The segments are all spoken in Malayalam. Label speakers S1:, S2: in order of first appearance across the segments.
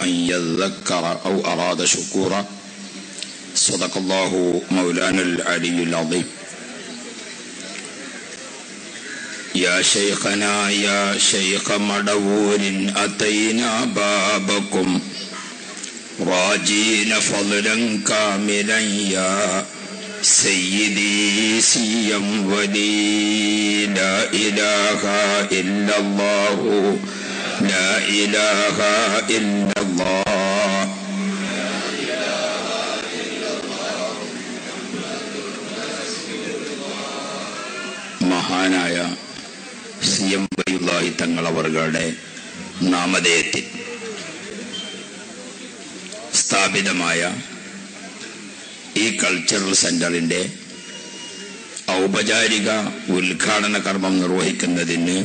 S1: أن يذكر أو أراد شكورا صدق الله مولانا العلي العظيم يا شيخنا يا شيخ مدور أتينا بابكم راجين فضلا كاملا يا سيدي سيا ولي لا إله إلا الله لا إله إلا الله മഹാനായ സി എം ബൈലായി തങ്ങളവറുകളുടെ നാമധേയത്തിൽ സ്ഥാപിതമായ ഈ കൾച്ചറൽ സെന്ററിന്റെ ഔപചാരിക ഉദ്ഘാടന കർമ്മം നിർവഹിക്കുന്നതിന്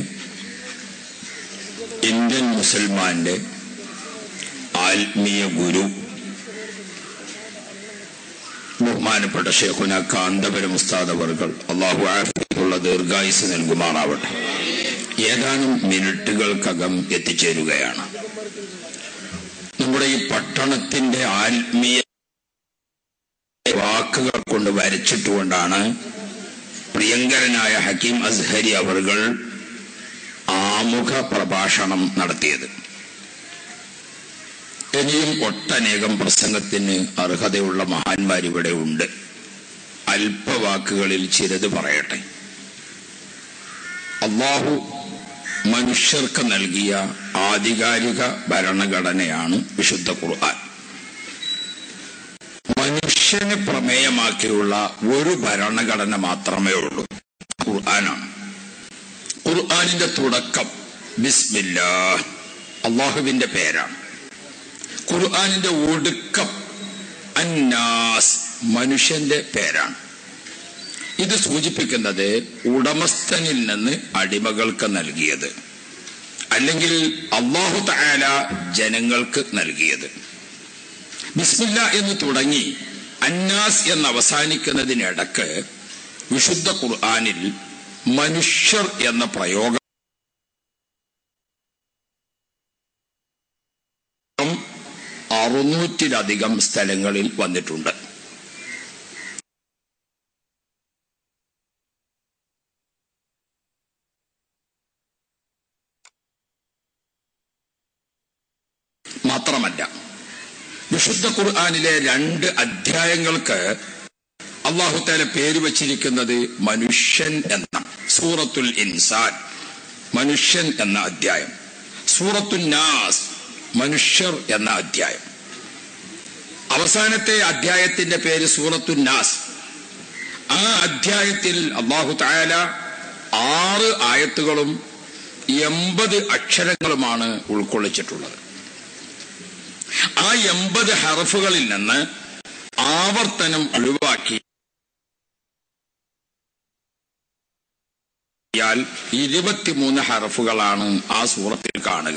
S1: ഇന്ത്യൻ മുസൽമാന്റെ ആത്മീയ ഗുരു ബഹുമാനപ്പെട്ട ഷേഖുന കാന്തപുരം ഉസ്താദ് അവർകൾ അള്ളാഹു ആഫിയുള്ള ദീർഘായുസ് നൽകുമാറാവട്ടെ ഏതാനും മിനിറ്റുകൾക്കകം എത്തിച്ചേരുകയാണ് നമ്മുടെ ഈ പട്ടണത്തിന്റെ ആത്മീയ വാക്കുകൾ കൊണ്ട് വരച്ചിട്ടുകൊണ്ടാണ് പ്രിയങ്കരനായ ഹക്കീം അസ്ഹരി അവർകൾ ആമുഖ പ്രഭാഷണം നടത്തിയത് ഇനിയും ഒട്ടനേകം പ്രസംഗത്തിന് അർഹതയുള്ള മഹാന്മാർ ഇവിടെ ഉണ്ട് അല്പവാക്കുകളിൽ ചിലത് പറയട്ടെ അള്ളാഹു മനുഷ്യർക്ക് നൽകിയ ആധികാരിക ഭരണഘടനയാണ് വിശുദ്ധ ഖുർആൻ മനുഷ്യന് പ്രമേയമാക്കിയുള്ള ഒരു ഭരണഘടന മാത്രമേ ഉള്ളൂ ഖുർആനാണ് ഖുർആനിന്റെ തുടക്കം ബിസ്മില്ലാ അള്ളാഹുവിന്റെ പേരാണ് ഖുർആനിന്റെ ഒടുക്കം അന്നാസ് മനുഷ്യന്റെ പേരാണ് ഇത് സൂചിപ്പിക്കുന്നത് ഉടമസ്ഥനിൽ നിന്ന് അടിമകൾക്ക് നൽകിയത് അല്ലെങ്കിൽ അള്ളാഹു തആല ജനങ്ങൾക്ക് നൽകിയത് ബിസ്മില്ല എന്ന് തുടങ്ങി അന്നാസ് എന്ന് അവസാനിക്കുന്നതിനിടക്ക് വിശുദ്ധ ഖുർആനിൽ മനുഷ്യർ എന്ന പ്രയോഗം അറുന്നൂറ്റിലധികം സ്ഥലങ്ങളിൽ വന്നിട്ടുണ്ട് മാത്രമല്ല വിശുദ്ധ ഖുർആാനിലെ രണ്ട് അധ്യായങ്ങൾക്ക് അള്ളാഹുത്താല പേര് വച്ചിരിക്കുന്നത് മനുഷ്യൻ എന്ന സൂറത്തുൽ ഇൻസാൻ മനുഷ്യൻ എന്ന അധ്യായം സൂറത്തുൽ നാസ് മനുഷ്യർ എന്ന അധ്യായം അവസാനത്തെ അധ്യായത്തിന്റെ പേര് സൂറത്തുൽ നാസ് ആ അധ്യായത്തിൽ അള്ളാഹു തായാല ആറ് ആയത്തുകളും എൺപത് അക്ഷരങ്ങളുമാണ് ഉൾക്കൊള്ളിച്ചിട്ടുള്ളത് ആ എൺപത് ഹറഫുകളിൽ നിന്ന് ആവർത്തനം ഒഴിവാക്കി ഇരുപത്തിമൂന്ന് ഹറഫുകളാണ് ആ സൂറത്തിൽ കാണുക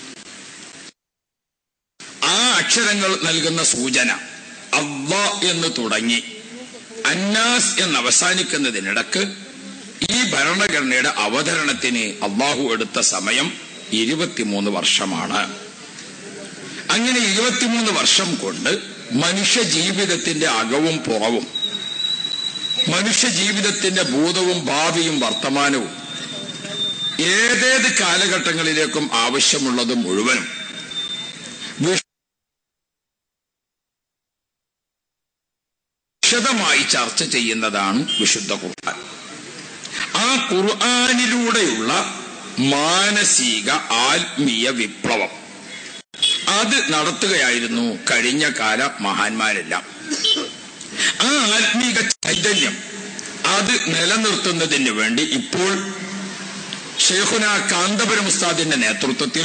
S1: ആ അക്ഷരങ്ങൾ നൽകുന്ന സൂചന അവ എന്ന് തുടങ്ങി അന്നാസ് എന്ന് അവസാനിക്കുന്നതിനിടക്ക് ഈ ഭരണഘടനയുടെ അവതരണത്തിന് അള്ളാഹു എടുത്ത സമയം ഇരുപത്തിമൂന്ന് വർഷമാണ് അങ്ങനെ ഇരുപത്തിമൂന്ന് വർഷം കൊണ്ട് മനുഷ്യ ജീവിതത്തിന്റെ അകവും പുറവും മനുഷ്യ ജീവിതത്തിന്റെ ഭൂതവും ഭാവിയും വർത്തമാനവും ഏതേത് കാലഘട്ടങ്ങളിലേക്കും ആവശ്യമുള്ളത് മുഴുവനും വിശദമായി ചർച്ച ചെയ്യുന്നതാണ് വിശുദ്ധ ഖുർആൻ ആ ഖുർആാനിലൂടെയുള്ള മാനസിക ആത്മീയ വിപ്ലവം അത് നടത്തുകയായിരുന്നു കഴിഞ്ഞ കാല മഹാന്മാരെല്ലാം ആ ആത്മീക ചൈതന്യം അത് നിലനിർത്തുന്നതിന് വേണ്ടി ഇപ്പോൾ ഷെയ്ഖുന കാന്തപുരം ഉസ്താദിന്റെ നേതൃത്വത്തിൽ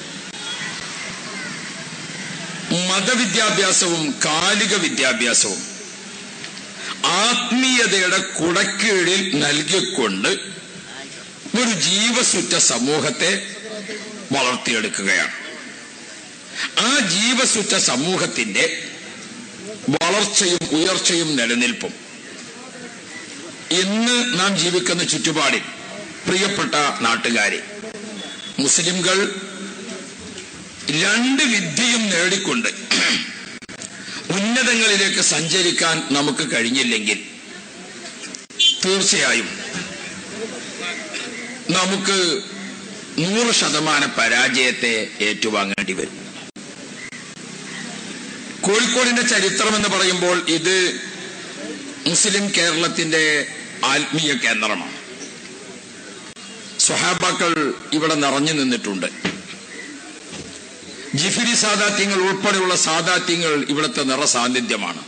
S1: മതവിദ്യാഭ്യാസവും കാലിക വിദ്യാഭ്യാസവും ആത്മീയതയുടെ കുടക്കീഴിൽ നൽകിക്കൊണ്ട് ഒരു ജീവസുറ്റ സമൂഹത്തെ വളർത്തിയെടുക്കുകയാണ് ആ ജീവസുറ്റ സമൂഹത്തിന്റെ വളർച്ചയും ഉയർച്ചയും നിലനിൽപ്പും ഇന്ന് നാം ജീവിക്കുന്ന ചുറ്റുപാടിൽ പ്രിയപ്പെട്ട നാട്ടുകാരെ മുസ്ലിംകൾ രണ്ട് വിദ്യയും നേടിക്കൊണ്ട് ഉന്നതങ്ങളിലേക്ക് സഞ്ചരിക്കാൻ നമുക്ക് കഴിഞ്ഞില്ലെങ്കിൽ തീർച്ചയായും നമുക്ക് നൂറ് ശതമാനം പരാജയത്തെ ഏറ്റുവാങ്ങേണ്ടി വരും കോഴിക്കോടിന്റെ ചരിത്രം എന്ന് പറയുമ്പോൾ ഇത് മുസ്ലിം കേരളത്തിന്റെ ആത്മീയ കേന്ദ്രമാണ് സ്വഹാബാക്കൾ ഇവിടെ നിറഞ്ഞു നിന്നിട്ടുണ്ട് ജിഫിരി സാദാത്യങ്ങൾ ഉൾപ്പെടെയുള്ള സാദാത്യങ്ങൾ ഇവിടുത്തെ നിറസാന്നിധ്യമാണ്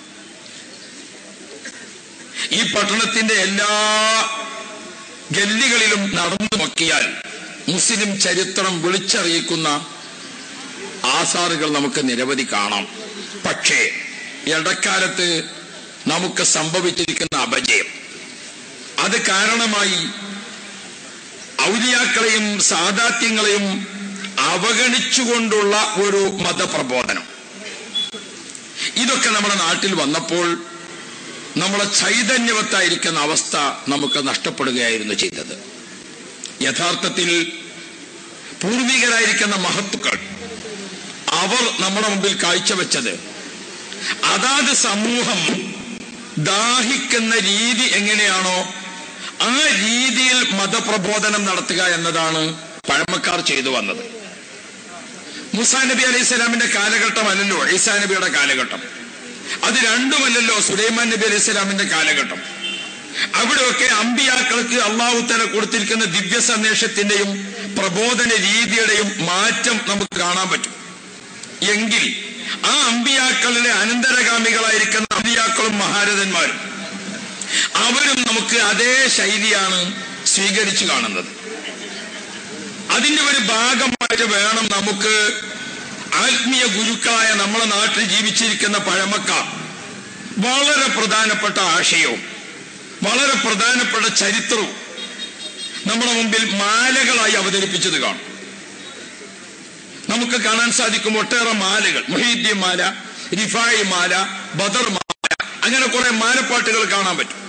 S1: ഈ പട്ടണത്തിന്റെ എല്ലാ ഗല്ലികളിലും നടന്നു നോക്കിയാൽ മുസ്ലിം ചരിത്രം വിളിച്ചറിയിക്കുന്ന ആസാറുകൾ നമുക്ക് നിരവധി കാണാം പക്ഷേ ഇടക്കാലത്ത് നമുക്ക് സംഭവിച്ചിരിക്കുന്ന അപജയം അത് കാരണമായി ഔലിയാക്കളെയും സാദാത്യങ്ങളെയും അവഗണിച്ചുകൊണ്ടുള്ള ഒരു മതപ്രബോധനം ഇതൊക്കെ നമ്മുടെ നാട്ടിൽ വന്നപ്പോൾ നമ്മളെ ചൈതന്യവത്തായിരിക്കുന്ന അവസ്ഥ നമുക്ക് നഷ്ടപ്പെടുകയായിരുന്നു ചെയ്തത് യഥാർത്ഥത്തിൽ പൂർവികരായിരിക്കുന്ന മഹത്തുക്കൾ അവർ നമ്മുടെ മുമ്പിൽ കാഴ്ചവെച്ചത് അതാത് സമൂഹം ദാഹിക്കുന്ന രീതി എങ്ങനെയാണോ ആ രീതിയിൽ മതപ്രബോധനം നടത്തുക എന്നതാണ് പഴമക്കാർ ചെയ്തു വന്നത് മുസാ നബി അലൈഹി സ്വലാമിന്റെ കാലഘട്ടമല്ലല്ലോ ഈസാ നബിയുടെ കാലഘട്ടം അത് രണ്ടുമല്ലല്ലോ സുലൈമാൻ നബി അലൈഹി സ്വലാമിന്റെ കാലഘട്ടം അവിടെയൊക്കെ അമ്പിയാക്കൾക്ക് അള്ളാഹു തല കൊടുത്തിരിക്കുന്ന ദിവ്യ സന്ദേശത്തിന്റെയും പ്രബോധന രീതിയുടെയും മാറ്റം നമുക്ക് കാണാൻ പറ്റും എങ്കിൽ ആ അമ്പിയാക്കളിലെ അനന്തരഗാമികളായിരിക്കുന്ന അമ്പിയാക്കളും മഹാരഥന്മാരും അവരും നമുക്ക് അതേ ശൈലിയാണ് സ്വീകരിച്ചു കാണുന്നത് അതിന്റെ ഒരു ഭാഗമായിട്ട് വേണം നമുക്ക് ആത്മീയ ഗുരുക്കളായ നമ്മളെ നാട്ടിൽ ജീവിച്ചിരിക്കുന്ന പഴമക്കാർ വളരെ പ്രധാനപ്പെട്ട ആശയവും വളരെ പ്രധാനപ്പെട്ട ചരിത്രവും നമ്മുടെ മുമ്പിൽ മാലകളായി അവതരിപ്പിച്ചത് കാണും നമുക്ക് കാണാൻ സാധിക്കും ഒട്ടേറെ മാലകൾ മൊഹീദ്ദീൻ മാല റിഫായി മാല ബദർ മാല അങ്ങനെ കുറെ മാലപ്പാട്ടുകൾ കാണാൻ പറ്റും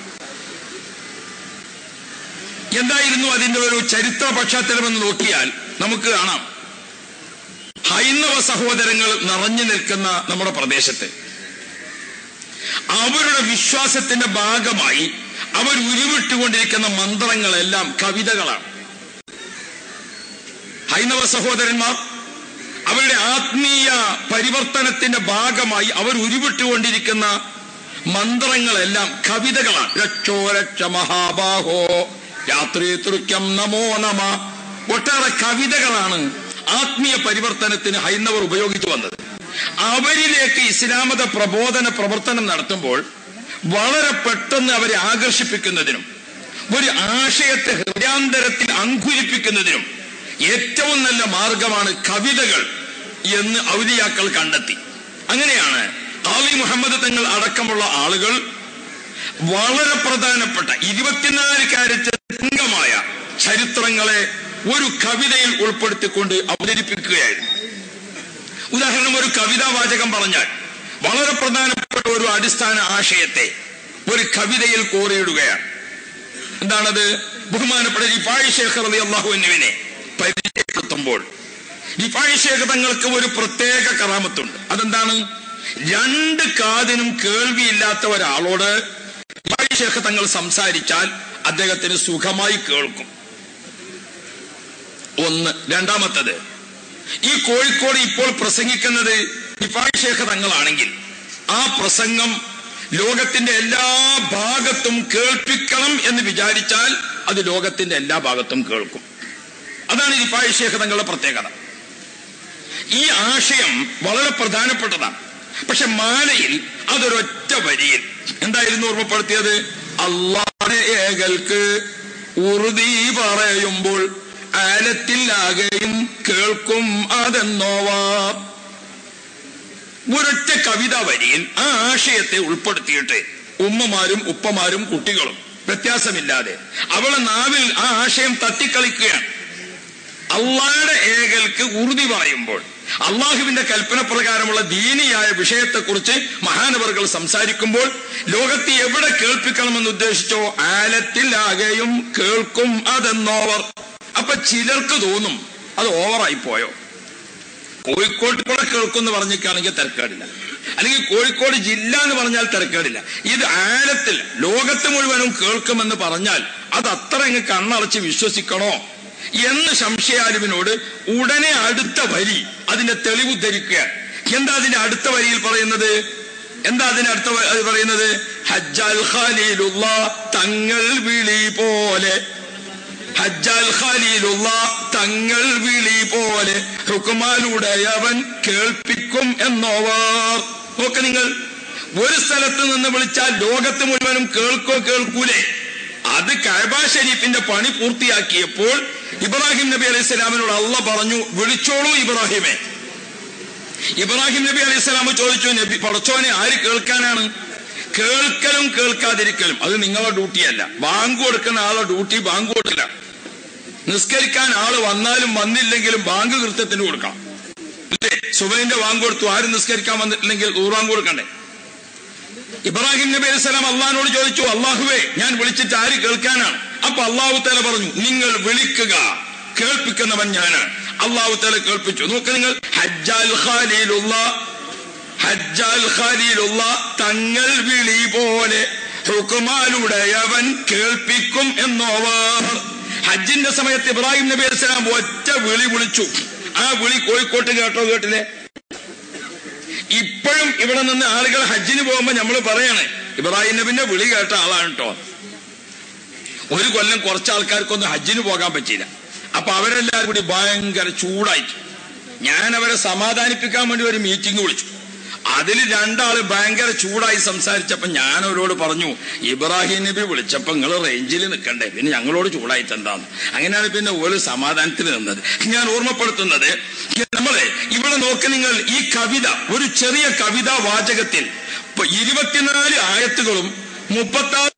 S1: എന്തായിരുന്നു അതിന്റെ ഒരു ചരിത്ര പശ്ചാത്തലമെന്ന് നോക്കിയാൽ നമുക്ക് കാണാം ഹൈന്ദവ സഹോദരങ്ങൾ നിറഞ്ഞു നിൽക്കുന്ന നമ്മുടെ പ്രദേശത്ത് അവരുടെ വിശ്വാസത്തിന്റെ ഭാഗമായി അവർ ഉരുവിട്ടുകൊണ്ടിരിക്കുന്ന മന്ത്രങ്ങളെല്ലാം കവിതകളാണ് ഹൈന്ദവ സഹോദരന്മാർ അവരുടെ ആത്മീയ പരിവർത്തനത്തിന്റെ ഭാഗമായി അവർ ഉരുവിട്ടുകൊണ്ടിരിക്കുന്ന മന്ത്രങ്ങളെല്ലാം കവിതകളാണ് രക്ഷോ രക്ഷ മഹാബാഹോ രാത്രി തൃക്യം നമോ നമ ഒട്ടേറെ കവിതകളാണ് ആത്മീയ പരിവർത്തനത്തിന് ഹൈന്ദവർ ഉപയോഗിച്ചു വന്നത് അവരിലേക്ക് ഇസ്ലാമത പ്രബോധന പ്രവർത്തനം നടത്തുമ്പോൾ വളരെ പെട്ടെന്ന് അവരെ ആകർഷിപ്പിക്കുന്നതിനും ഒരു ആശയത്തെ ഹൃദയാന്തരത്തിൽ അങ്കുരിപ്പിക്കുന്നതിനും ഏറ്റവും നല്ല മാർഗമാണ് കവിതകൾ എന്ന് ഔലിയാക്കൾ കണ്ടെത്തി അങ്ങനെയാണ് ആലി മുഹമ്മദ് തങ്ങൾ അടക്കമുള്ള ആളുകൾ വളരെ പ്രധാനപ്പെട്ട ഇരുപത്തിനാല് കാര്യത്തെ അംഗമായ ചരിത്രങ്ങളെ ഒരു കവിതയിൽ ഉൾപ്പെടുത്തിക്കൊണ്ട് അവതരിപ്പിക്കുകയായിരുന്നു ഉദാഹരണം ഒരു കവിതാവാചകം പറഞ്ഞാൽ വളരെ പ്രധാനപ്പെട്ട ഒരു അടിസ്ഥാന ആശയത്തെ ഒരു കവിതയിൽ കോറിയിടുകയാണ് എന്താണത് ബഹുമാനപ്പെട്ട റിഫായി ശേഖർ അലി അള്ളാഹു എന്നിവനെ പരിചയപ്പെടുത്തുമ്പോൾ റിഫായി ശേഖർ തങ്ങൾക്ക് ഒരു പ്രത്യേക കറാമത്തുണ്ട് അതെന്താണ് രണ്ട് കാതിനും കേൾവിയില്ലാത്ത ഒരാളോട് റിഫായി ശേഖർ തങ്ങൾ സംസാരിച്ചാൽ അദ്ദേഹത്തിന് സുഖമായി കേൾക്കും ഒന്ന് രണ്ടാമത്തത് ഈ കോഴിക്കോട് ഇപ്പോൾ പ്രസംഗിക്കുന്നത് റിഫായി ശേഖർ തങ്ങളാണെങ്കിൽ ആ പ്രസംഗം ലോകത്തിന്റെ എല്ലാ ഭാഗത്തും കേൾപ്പിക്കണം എന്ന് വിചാരിച്ചാൽ അത് ലോകത്തിന്റെ എല്ലാ ഭാഗത്തും കേൾക്കും അതാണ് റിഫായി ശേഖർ തങ്ങളുടെ പ്രത്യേകത ഈ ആശയം വളരെ പ്രധാനപ്പെട്ടതാണ് പക്ഷെ മാലയിൽ അതൊരൊറ്റ വരിയിൽ എന്തായിരുന്നു ഓർമ്മപ്പെടുത്തിയത് അള്ളാഹെ ഏകൾക്ക് ഉറുതി പറയുമ്പോൾ ആലത്തിലാകെയും കേൾക്കും അതെന്നോവാ ഒരൊറ്റ കവിത വരിയിൽ ആ ആശയത്തെ ഉൾപ്പെടുത്തിയിട്ട് ഉമ്മമാരും ഉപ്പമാരും കുട്ടികളും വ്യത്യാസമില്ലാതെ അവളെ നാവിൽ ആ ആശയം തട്ടിക്കളിക്കുകയാണ് അള്ളാഹയുടെ ഏകൽക്ക് ഉറുതി പറയുമ്പോൾ അള്ളാഹുവിന്റെ കൽപ്പന പ്രകാരമുള്ള ദീനിയായ വിഷയത്തെക്കുറിച്ച് മഹാനവറുകൾ സംസാരിക്കുമ്പോൾ ലോകത്ത് എവിടെ കേൾപ്പിക്കണമെന്ന് ഉദ്ദേശിച്ചോ ആലത്തിലാകെയും കേൾക്കും അതെന്നോവർ അപ്പൊ ചിലർക്ക് തോന്നും അത് ഓവറായി പോയോ കോഴിക്കോട്ട് കൂടെ കേൾക്കും എന്ന് പറഞ്ഞിട്ടാണെങ്കിൽ തിരക്കേടില്ല അല്ലെങ്കിൽ കോഴിക്കോട് ജില്ല എന്ന് പറഞ്ഞാൽ തിരക്കേടില്ല ഇത് ആഴത്തിൽ ലോകത്ത് മുഴുവനും കേൾക്കുമെന്ന് പറഞ്ഞാൽ അത് അത്ര അങ്ങ് കണ്ണടച്ച് വിശ്വസിക്കണോ എന്ന് സംശയാലുവിനോട് ഉടനെ അടുത്ത വരി അതിന്റെ തെളിവ് ധരിക്കുക എന്താ അതിന്റെ അടുത്ത വരിയിൽ പറയുന്നത് എന്താ അതിന്റെ അടുത്ത വ- അത് പറയുന്നത് ഹജ്ജാൽ ഖലീലുള്ള തങ്ങൾ വിളി പോലെ ഹജ്ജാൽ ഖലീലുള്ള തങ്ങൾ വിളി പോലെ ഹുക്കുമാലുടയവൻ കേൾപ്പിക്കും എന്നോവർ നോക്ക് നിങ്ങൾ ഒരു സ്ഥലത്ത് നിന്ന് വിളിച്ചാൽ ലോകത്ത് മുഴുവനും കേൾക്കോ കേൾക്കൂലേ അത് കഅബ ഷരീഫിന്റെ പണി പൂർത്തിയാക്കിയപ്പോൾ ഇബ്രാഹിം നബി അലൈഹി സ്വലാമിനോട് അള്ള പറഞ്ഞു വിളിച്ചോളൂ ഇബ്രാഹിമെ ഇബ്രാഹിം നബി അലൈഹി സ്വലാം ചോദിച്ചു നബി പടച്ചോനെ ആര് കേൾക്കാനാണ് കേൾക്കലും കേൾക്കാതിരിക്കലും അത് നിങ്ങളുടെ ഡ്യൂട്ടിയല്ല ബാങ്ക് കൊടുക്കുന്ന ആളെ ഡ്യൂട്ടി ബാങ്ക് കൊടുക്കില്ല നിസ്കരിക്കാൻ ആള് വന്നാലും വന്നില്ലെങ്കിലും ബാങ്ക് കൃത്യത്തിന് കൊടുക്കണം ഇല്ലേ സുബൈന്റെ ബാങ്ക് കൊടുത്തു ആരും നിസ്കരിക്കാൻ വന്നിട്ടില്ലെങ്കിൽ ഊറാങ്ക് കൊടുക്കണ്ടേ ഇബ്രാഹിം നബി അലൈഹി സ്വലാം അള്ളഹാനോട് ചോദിച്ചു അള്ളാഹുവേ ഞാൻ വിളിച്ചിട്ട് ആര് കേൾക്കാനാണ് അപ്പൊ അള്ളാഹു തല പറഞ്ഞു നിങ്ങൾ വിളിക്കുക കേൾപ്പിക്കുന്നവൻ ഞാനാണ് അള്ളാഹു തല കേൾപ്പിച്ചു നോക്ക് നിങ്ങൾ ഹജ്ജാൽ ഖാലിലുള്ള ഹജ്ജാൽ ഖാലിലുള്ള തങ്ങൾ വിളി പോലെ ഹുക്കുമാലുടയവൻ കേൾപ്പിക്കും എന്നോവർ ഹജ്ജിന്റെ സമയത്ത് ഇബ്രാഹിം നബി അലൈഹി സ്വലാം ഒറ്റ വിളി വിളിച്ചു ആ വിളി കോഴിക്കോട്ട് കേട്ടോ കേട്ടില്ലേ ഇപ്പോഴും ഇവിടെ നിന്ന് ആളുകൾ ഹജ്ജിന് പോകുമ്പോ നമ്മൾ പറയാണ് ഇബ്രാഹിം നബിന്റെ വിളി കേട്ട ആളാണ് കേട്ടോ ഒരു കൊല്ലം കുറച്ച് ആൾക്കാർക്കൊന്നും ഹജ്ജിന് പോകാൻ പറ്റിയില്ല അപ്പൊ അവരെല്ലാവരും കൂടി ഭയങ്കര ചൂടായി ഞാൻ അവരെ സമാധാനിപ്പിക്കാൻ വേണ്ടി ഒരു മീറ്റിംഗ് വിളിച്ചു അതിൽ രണ്ടാള് ഭയങ്കര ചൂടായി സംസാരിച്ചപ്പോ ഞാൻ അവരോട് പറഞ്ഞു ഇബ്രാഹിം നബി വിളിച്ചപ്പോ നിങ്ങൾ റേഞ്ചിൽ നിൽക്കണ്ടേ പിന്നെ ഞങ്ങളോട് ചൂടായിട്ട് എന്താന്ന് അങ്ങനെയാണ് പിന്നെ ഒരു സമാധാനത്തിൽ നിന്നത് ഞാൻ ഓർമ്മപ്പെടുത്തുന്നത് നമ്മളെ ഇവിടെ നോക്ക് നിങ്ങൾ ഈ കവിത ഒരു ചെറിയ കവിതാ വാചകത്തിൽ ഇപ്പൊ ഇരുപത്തിനാല് ആയത്തുകളും മുപ്പത്താറ്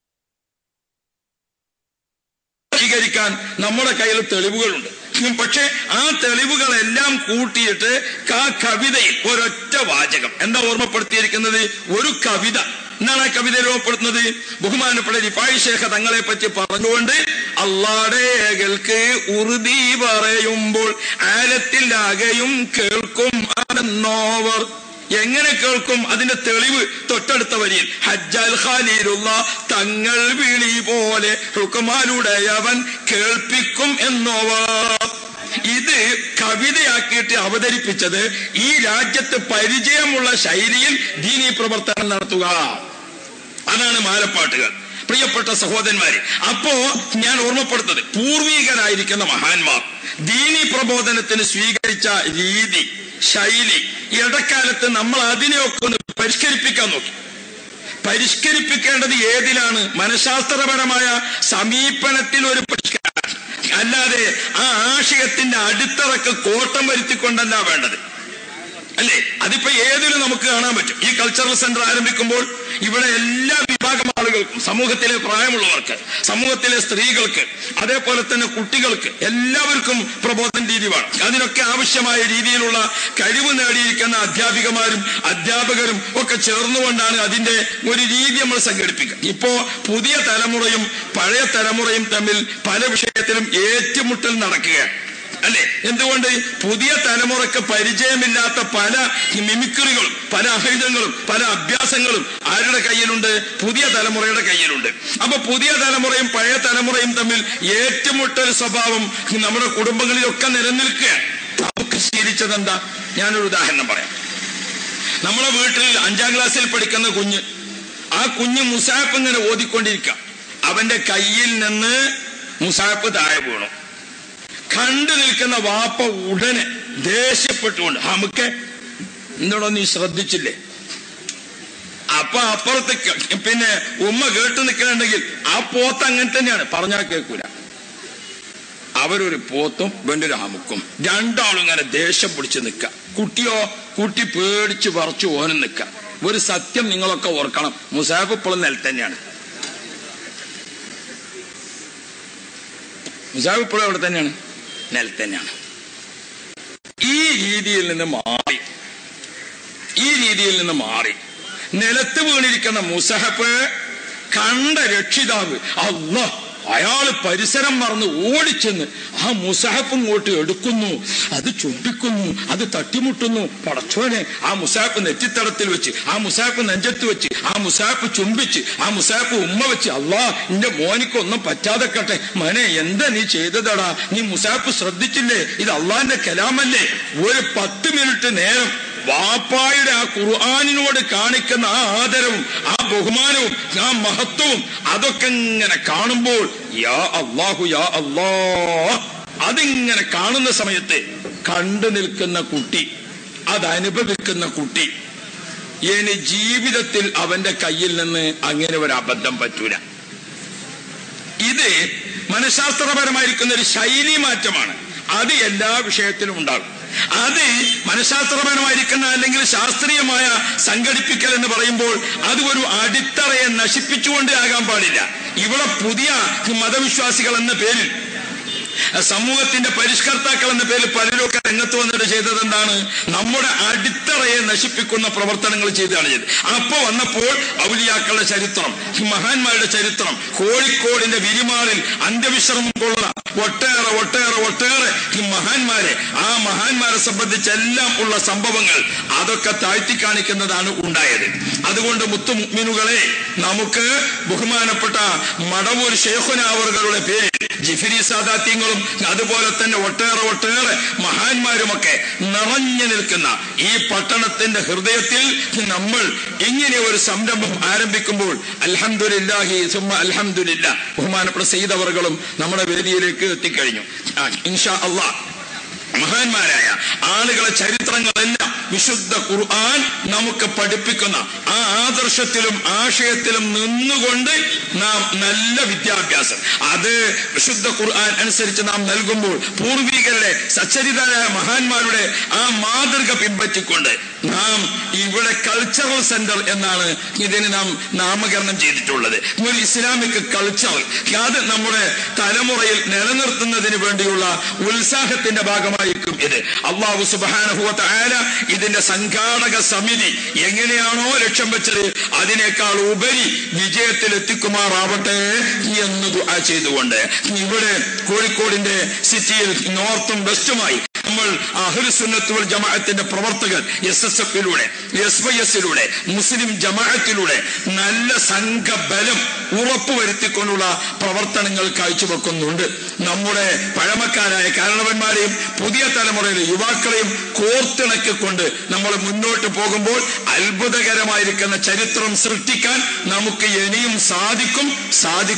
S1: സ്വീകരിക്കാൻ നമ്മുടെ കയ്യിൽ തെളിവുകളുണ്ട് ഉം, പക്ഷെ ആ തെളിവുകളെല്ലാം കൂട്ടിയിട്ട് ആ കവിതയിൽ ഒരൊറ്റ വാചകം എന്താ ഓർമ്മപ്പെടുത്തിയിരിക്കുന്നത് ഒരു കവിത എന്താണ് ആ കവിതയിൽ ഓർമ്മപ്പെടുത്തുന്നത് ബഹുമാനപ്പെട്ട റിഫായി ശേഖ തങ്ങളെ പറ്റി പറഞ്ഞുകൊണ്ട് അള്ളാടേകൾക്ക് ഉറുതി പറയുമ്പോൾ ആലത്തിലാകെയും കേൾക്കും അതെന്നോവർ എങ്ങനെ കേൾക്കും അതിന്റെ തെളിവ് തൊട്ടടുത്ത വരിയിൽ ഹജ്ജൽ ഖാലിലുള്ള തങ്ങൾ വിളി പോലെ ഹുക്കുമാലുടയവൻ കേൾപ്പിക്കും എന്നോവ ഇത് കവിതയാക്കിയിട്ട് അവതരിപ്പിച്ചത് ഈ രാജ്യത്ത് പരിചയമുള്ള ശൈലിയിൽ ദീനീ പ്രവർത്തനം നടത്തുക അതാണ് മാലപ്പാട്ടുകൾ പ്രിയപ്പെട്ട സഹോദരന്മാരെ അപ്പോ ഞാൻ ഓർമ്മപ്പെടുത്തത് പൂർവീകരായിരിക്കുന്ന മഹാന്മാർ ദീനി പ്രബോധനത്തിന് സ്വീകരിച്ച രീതി ശൈലി ഇടക്കാലത്ത് നമ്മൾ അതിനെയൊക്കെ ഒന്ന് പരിഷ്കരിപ്പിക്കാൻ നോക്കി പരിഷ്കരിപ്പിക്കേണ്ടത് ഏതിലാണ് മനഃശാസ്ത്രപരമായ സമീപനത്തിൽ ഒരു പരിഷ്കാരം അല്ലാതെ ആ ആശയത്തിന്റെ അടിത്തറക്ക് കോട്ടം വരുത്തിക്കൊണ്ടല്ല വേണ്ടത് അല്ലേ അതിപ്പോ ഏതിലും നമുക്ക് കാണാൻ പറ്റും ഈ കൾച്ചറൽ സെന്റർ ആരംഭിക്കുമ്പോൾ ഇവിടെ എല്ലാ വിഭാഗം ആളുകൾക്കും സമൂഹത്തിലെ പ്രായമുള്ളവർക്ക് സമൂഹത്തിലെ സ്ത്രീകൾക്ക് അതേപോലെ തന്നെ കുട്ടികൾക്ക് എല്ലാവർക്കും പ്രബോധന രീതി വേണം അതിനൊക്കെ ആവശ്യമായ രീതിയിലുള്ള കഴിവ് നേടിയിരിക്കുന്ന അധ്യാപികമാരും അധ്യാപകരും ഒക്കെ ചേർന്നുകൊണ്ടാണ് അതിന്റെ ഒരു രീതി നമ്മൾ സംഘടിപ്പിക്കുക ഇപ്പോ പുതിയ തലമുറയും പഴയ തലമുറയും തമ്മിൽ പല വിഷയത്തിലും ഏറ്റുമുട്ടൽ നടക്കുകയാണ് അല്ലെ എന്തുകൊണ്ട് പുതിയ തലമുറക്ക് പരിചയമില്ലാത്ത പല മിമിക്രികളും പല ആയുധങ്ങളും പല അഭ്യാസങ്ങളും ആരുടെ കയ്യിലുണ്ട് പുതിയ തലമുറയുടെ കയ്യിലുണ്ട് അപ്പൊ പുതിയ തലമുറയും പഴയ തലമുറയും തമ്മിൽ ഏറ്റുമുട്ടൽ സ്വഭാവം നമ്മുടെ കുടുംബങ്ങളിലൊക്കെ നിലനിൽക്കുക നമുക്ക് ശീലിച്ചത് എന്താ ഞാനൊരു ഉദാഹരണം പറയാം നമ്മളെ വീട്ടിൽ അഞ്ചാം ക്ലാസ്സിൽ പഠിക്കുന്ന കുഞ്ഞ് ആ കുഞ്ഞ് മുസാഫ് ഇങ്ങനെ ഓതിക്കൊണ്ടിരിക്കുക അവന്റെ കയ്യിൽ നിന്ന് മുസാഫ് താഴെ വീണു കണ്ടു നിൽക്കുന്ന വാപ്പ ഉടനെ ദേഷ്യപ്പെട്ടുകൊണ്ട് നമുക്ക് എന്തോടോ നീ ശ്രദ്ധിച്ചില്ലേ അപ്പൊ അപ്പുറത്ത് ക- പിന്നെ ഉമ്മ കേട്ടു നിൽക്കണമെങ്കിൽ ആ പോത്ത് അങ്ങനെ തന്നെയാണ് പറഞ്ഞാൽ കേൾക്കൂല അവരൊരു പോത്തും ഇവന്റെ ഒരു അമുക്കും രണ്ടാളും ഇങ്ങനെ ദേഷ്യം പിടിച്ച് നിൽക്കുക കുട്ടിയോ കുട്ടി പേടിച്ച് പറിച്ചു ഓനും നിൽക്കുക ഒരു സത്യം നിങ്ങളൊക്കെ ഓർക്കണം മുസാഫ് ഇപ്പോഴും നില തന്നെയാണ് മുസാഫ് ഇപ്പോഴും അവിടെ തന്നെയാണ് നിലത്ത് തന്നെയാണ് ഈ രീതിയിൽ നിന്ന് മാറി ഈ രീതിയിൽ നിന്ന് മാറി നിലത്ത് വീണിരിക്കുന്ന മുസഹഫ് കണ്ട രക്ഷിതാവ് അല്ല അയാൾ പരിസരം മറന്ന് ഓടിച്ചെന്ന് ആ മുസാഫ് ഇങ്ങോട്ട് എടുക്കുന്നു അത് ചുംബിക്കുന്നു അത് തട്ടിമുട്ടുന്നു പടച്ചോനെ ആ മുസാഫ് നെറ്റിത്തടത്തിൽ വെച്ച് ആ മുസാഫ് നെഞ്ചത്ത് വെച്ച് ആ മുസാഫ് ചുംബിച്ച് ആ മുസാഫ് ഉമ്മ വെച്ച് അള്ളാ നിന്റെ മോനിക്കൊന്നും പറ്റാതെ കട്ടെ മനെ എന്താ നീ ചെയ്തതടാ നീ മുസാഫ് ശ്രദ്ധിച്ചില്ലേ ഇത് അള്ളാന്റെ കലാമല്ലേ ഒരു പത്ത് മിനിറ്റ് നേരം വാപ്പായുടെ ആ ഖുർആാനിനോട് കാണിക്കുന്ന ആ ആദരവും ആ ബഹുമാനവും ആ മഹത്വവും അതൊക്കെ ഇങ്ങനെ കാണുമ്പോൾ യാ അള്ളാഹു യാ അള്ളാ അതിങ്ങനെ കാണുന്ന സമയത്ത് കണ്ടു നിൽക്കുന്ന കുട്ടി അതനുഭവിക്കുന്ന കുട്ടി ഇനി ജീവിതത്തിൽ അവന്റെ കയ്യിൽ നിന്ന് അങ്ങനെ ഒരു അബദ്ധം പറ്റൂല ഇത് മനഃശാസ്ത്രപരമായിരിക്കുന്ന ഒരു ശൈലി മാറ്റമാണ് അത് എല്ലാ വിഷയത്തിലും ഉണ്ടാകും അത് മനഃശാസ്ത്രപരമായിരിക്കുന്ന അല്ലെങ്കിൽ ശാസ്ത്രീയമായ സംഘടിപ്പിക്കൽ എന്ന് പറയുമ്പോൾ അത് ഒരു അടിത്തറയെ നശിപ്പിച്ചുകൊണ്ടേ ആകാൻ പാടില്ല ഇവിടെ പുതിയ മതവിശ്വാസികൾ എന്ന പേരിൽ സമൂഹത്തിന്റെ പരിഷ്കർത്താക്കൾ എന്ന പേരിൽ പലരൊക്കെ രംഗത്ത് വന്നിട്ട് ചെയ്തത് എന്താണ് നമ്മുടെ അടിത്തറയെ നശിപ്പിക്കുന്ന പ്രവർത്തനങ്ങൾ ചെയ്താണ് ചെയ്തത് അപ്പൊ വന്നപ്പോൾ ഔലിയാക്കളുടെ ചരിത്രം മഹാന്മാരുടെ ചരിത്രം കോഴിക്കോടിന്റെ വിരിമാറിൽ അന്ത്യവിശ്രമം കൊള്ളുന്ന ഒട്ടേറെ ഒട്ടേറെ ഒട്ടേറെ ഈ മഹാന്മാരെ ആ മഹാന്മാരെ സംബന്ധിച്ചെല്ലാം ഉള്ള സംഭവങ്ങൾ അതൊക്കെ താഴ്ത്തി കാണിക്കുന്നതാണ് ഉണ്ടായത് അതുകൊണ്ട് മുത്തുമുഗ്മിനുകളെ നമുക്ക് ബഹുമാനപ്പെട്ട മടവൂർ ഷെയ്ഖുനാവറുകളുടെ പേരിൽ ജിഫിരി സാദാത്യങ്ങളും അതുപോലെ തന്നെ ഒട്ടേറെ ഒട്ടേറെ മഹാന്മാരുമൊക്കെ നിറഞ്ഞു നിൽക്കുന്ന ഈ പട്ടണത്തിന്റെ ഹൃദയത്തിൽ നമ്മൾ ഇങ്ങനെ ഒരു സംരംഭം ആരംഭിക്കുമ്പോൾ അൽഹംദുലില്ലാഹി സുമ്മ അൽഹംദുലില്ല ബഹുമാനപ്പെട്ട സെയ്തവറുകളും നമ്മുടെ വേദിയിലേക്ക് എത്തിക്കഴിഞ്ഞു ആ, ഇൻഷാ അള്ളാഹ് മഹാന്മാരായ ആളുകളെ ചരിത്രങ്ങളെല്ലാം വിശുദ്ധ ഖുർആൻ നമുക്ക് പഠിപ്പിക്കുന്ന ആ ആദർശത്തിലും ആശയത്തിലും നിന്നുകൊണ്ട് നാം നല്ല വിദ്യാഭ്യാസം അത് വിശുദ്ധ ഖുർആൻ അനുസരിച്ച് നാം നൽകുമ്പോൾ പൂർവികരുടെ സച്ചരിതരായ മഹാന്മാരുടെ ആ മാതൃക പിൻപറ്റിക്കൊണ്ട് നാം ഇവിടെ കൾച്ചറൽ സെന്റർ എന്നാണ് ഇതിന് നാം നാമകരണം ചെയ്തിട്ടുള്ളത് ഒരു ഇസ്ലാമിക് കൾച്ചർ അത് നമ്മുടെ തലമുറയിൽ നിലനിർത്തുന്നതിന് വേണ്ടിയുള്ള ഉത്സാഹത്തിന്റെ ഭാഗമായിരിക്കും ഇത് അള്ളാഹു സുബാനഹുവ ആല ഇതിന്റെ സംഘാടക സമിതി എങ്ങനെയാണോ ലക്ഷ്യം വെച്ചത് അതിനേക്കാൾ ഉപരി വിജയത്തിൽ എത്തിക്കുമാറാവട്ടെ എന്ന് ദുആ ചെയ്തുകൊണ്ട് ഇവിടെ കോഴിക്കോടിന്റെ സിറ്റിയിൽ നോർത്തും വെസ്റ്റുമായി നമ്മൾ അഹുലുസുന്നത്തുൽ ജമാഅത്തിന്റെ പ്രവർത്തകർ എസ് എസ് എഫിലൂടെ എസ് വൈ എസിലൂടെ മുസ്ലിം ജമാഅത്തിലൂടെ നല്ല സംഘബലം ഉറപ്പുവരുത്തിക്കൊണ്ടുള്ള പ്രവർത്തനങ്ങൾ കാഴ്ചവെക്കുന്നുണ്ട് നമ്മുടെ പഴമക്കാരായ കാരണവന്മാരെയും പുതിയ തലമുറയിലെ യുവാക്കളെയും കോർത്തിണക്കിക്കൊണ്ട് നമ്മൾ മുന്നോട്ട് പോകുമ്പോൾ അത്ഭുതകരമായിരിക്കുന്ന ചരിത്രം സൃഷ്ടിക്കാൻ നമുക്ക് ഇനിയും സാധിക്കും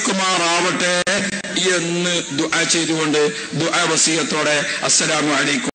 S1: സാധിക്കുമാറാവട്ടെ എന്ന് ദുആ ചെയ്തുകൊണ്ട് ദുആ വസീയത്തോടെ അസ്സലാമു അലൈക്കും